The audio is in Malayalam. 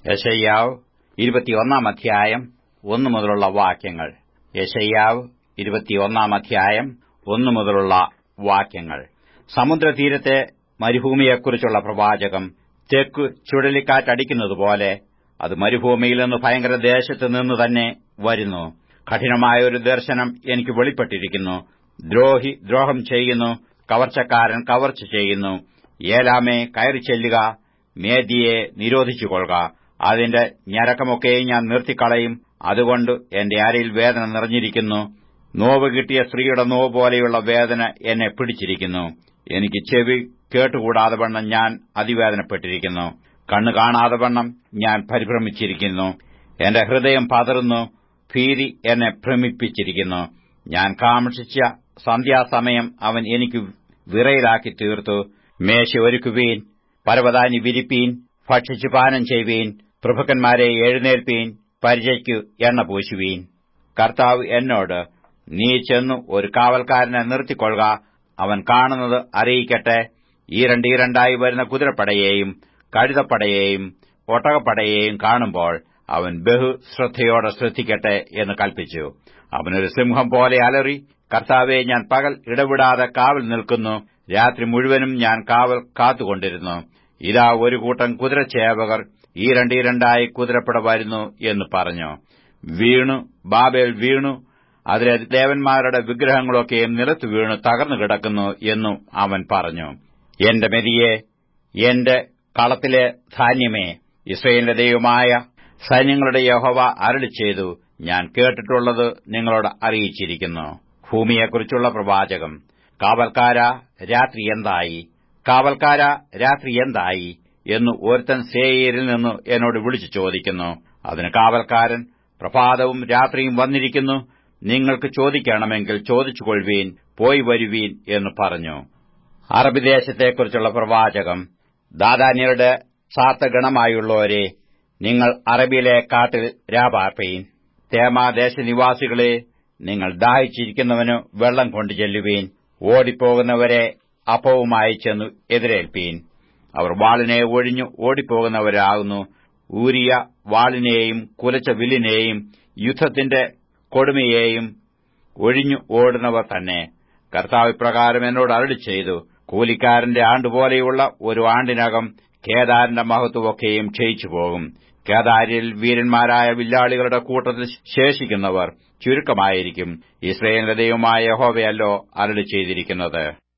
യശയ്യാവ് ഇരുപത്തിയൊന്നാം അധ്യായം ഒന്നു മുതലുള്ള വാക്യങ്ങൾ യശയ്യാവ് ഇരുപത്തിയൊന്നാം അധ്യായം ഒന്നു മുതലുള്ള വാക്യങ്ങൾ സമുദ്രതീരത്തെ മരുഭൂമിയെക്കുറിച്ചുള്ള പ്രവാചകം തെക്കു ചുഴലിക്കാറ്റടിക്കുന്നതുപോലെ അത് മരുഭൂമിയിൽ നിന്ന് ഭയങ്കര ദേശത്ത് നിന്ന് തന്നെ വരുന്നു കഠിനമായ ഒരു ദർശനം എനിക്ക് വെളിപ്പെട്ടിരിക്കുന്നു ദ്രോഹി ദ്രോഹം ചെയ്യുന്നു കവർച്ചക്കാരൻ കവർച്ച ചെയ്യുന്നു ഏലാമേ കയറി ചെല്ലുക മേദിയെ നിരോധിച്ചുകൊള്ളുക അതിന്റെ ഞരക്കമൊക്കെയും ഞാൻ നിർത്തിക്കളയും അതുകൊണ്ട് എന്റെ അരയിൽ വേദന നിറഞ്ഞിരിക്കുന്നു നോവ് കിട്ടിയ സ്ത്രീയുടെ നോവ് പോലെയുള്ള വേദന എന്നെ പിടിച്ചിരിക്കുന്നു എനിക്ക് ചെവി കേട്ടുകൂടാതെ വണ്ണം ഞാൻ അതിവേദനപ്പെട്ടിരിക്കുന്നു കണ്ണു കാണാതെ വണ്ണം ഞാൻ പരിഭ്രമിച്ചിരിക്കുന്നു എന്റെ ഹൃദയം പതറുന്നു ഭീതി എന്നെ ഭ്രമിപ്പിച്ചിരിക്കുന്നു ഞാൻ കാക്ഷിച്ച സന്ധ്യാസമയം അവൻ എനിക്ക് വിറയിലാക്കി തീർത്തു മേശ ഒരുക്കുവീൻ പരവതാനി വിരിപ്പീൻ ഭക്ഷിച്ചു പാനം ചെയ്യുവീൻ പ്രഭുക്കന്മാരെ എഴുന്നേൽപ്പീൻ പരിചയ്ക്കു എണ്ണ പൂശുവീൻ കർത്താവ് എന്നോട് നീ ചെന്നു ഒരു കാവൽക്കാരനെ നിർത്തിക്കൊള്ളുക അവൻ കാണുന്നത് അറിയിക്കട്ടെ ഈരണ്ടീരണ്ടായി വരുന്ന കുതിരപ്പടയെയും കഴുതപ്പടയെയും ഒട്ടകപ്പടയെയും കാണുമ്പോൾ അവൻ ബഹുശ്രദ്ധയോടെ ശ്രദ്ധിക്കട്ടെ എന്ന് കൽപ്പിച്ചു അവനൊരു സിംഹം പോലെ അലറി കർത്താവെ ഞാൻ പകൽ ഇടവിടാതെ കാവൽ നിൽക്കുന്നു രാത്രി മുഴുവനും ഞാൻ കാവൽ കാത്തുകൊണ്ടിരുന്നു ഇതാ ഒരു കൂട്ടം കുതിരച്ചേവകർ ഈ രണ്ടീരണ്ടായി കുതിരപ്പട വരുന്നു എന്ന് പറഞ്ഞു വീണു ബാബേൽ വീണു അതിലെ ദേവന്മാരുടെ വിഗ്രഹങ്ങളൊക്കെയും നിലത്ത് വീണു തകർന്നു കിടക്കുന്നു എന്നും അവൻ പറഞ്ഞു എന്റെ മെതിയെ എന്റെ കളത്തിലെ ധാന്യമേ ഇസ്രയേലിന്റെ ദൈവമായ സൈന്യങ്ങളുടെ യഹോവ അരളി ചെയ്തു ഞാൻ കേട്ടിട്ടുള്ളത് നിങ്ങളോട് അറിയിച്ചിരിക്കുന്നു ഭൂമിയെക്കുറിച്ചുള്ള പ്രവാചകം കാവൽക്കാര രാത്രി എന്തായി കാവൽക്കാര രാത്രി എന്തായി എന്ന് ഒരുത്തൻ സേയരിൽ നിന്ന് എന്നോട് വിളിച്ചു ചോദിക്കുന്നു അതിന് കാവൽക്കാരൻ പ്രഭാതവും രാത്രിയും വന്നിരിക്കുന്നു നിങ്ങൾക്ക് ചോദിക്കണമെങ്കിൽ ചോദിച്ചുകൊള്ളുവീൻ പോയി വരുവീൻ എന്ന് പറഞ്ഞു അറബി ദേശത്തെക്കുറിച്ചുള്ള പ്രവാചകം ദാദാന്യരുടെ സാത്തഗണമായുള്ളവരെ നിങ്ങൾ അറബിയിലെ കാട്ടിൽ രാപാർപ്പീൻ തേമാദേശനിവാസികളെ നിങ്ങൾ ദാഹിച്ചിരിക്കുന്നവന് വെള്ളം കൊണ്ടു ചെല്ലുവീൻ ഓടിപ്പോകുന്നവരെ അപ്പവുമായി ചെന്നു എതിരേൽപ്പീൻ അവർ വാളിനെ ഒഴിഞ്ഞു ഓടിപ്പോകുന്നവരാകുന്നു ഊരിയ വാളിനെയും കുലച്ച വില്ലിനെയും യുദ്ധത്തിന്റെ കൊടുമയെയും ഒഴിഞ്ഞു ഓടുന്നവർ തന്നെ കർത്താവ് ഇപ്രകാരം എന്നോട് അരളി ചെയ്തു കൂലിക്കാരന്റെ ആണ്ടുപോലെയുള്ള ഒരു ആണ്ടിനകം കേദാരിന്റെ മഹത്വമൊക്കെയും ക്ഷയിച്ചു പോകും കേദാരിൽ വീരന്മാരായ വില്ലാളികളുടെ കൂട്ടത്തിൽ ശേഷിക്കുന്നവർ ചുരുക്കമായിരിക്കും ഇസ്രയേലിന്റെ ദൈവമായ യഹോവയല്ലോ അരളി ചെയ്തിരിക്കുന്നത്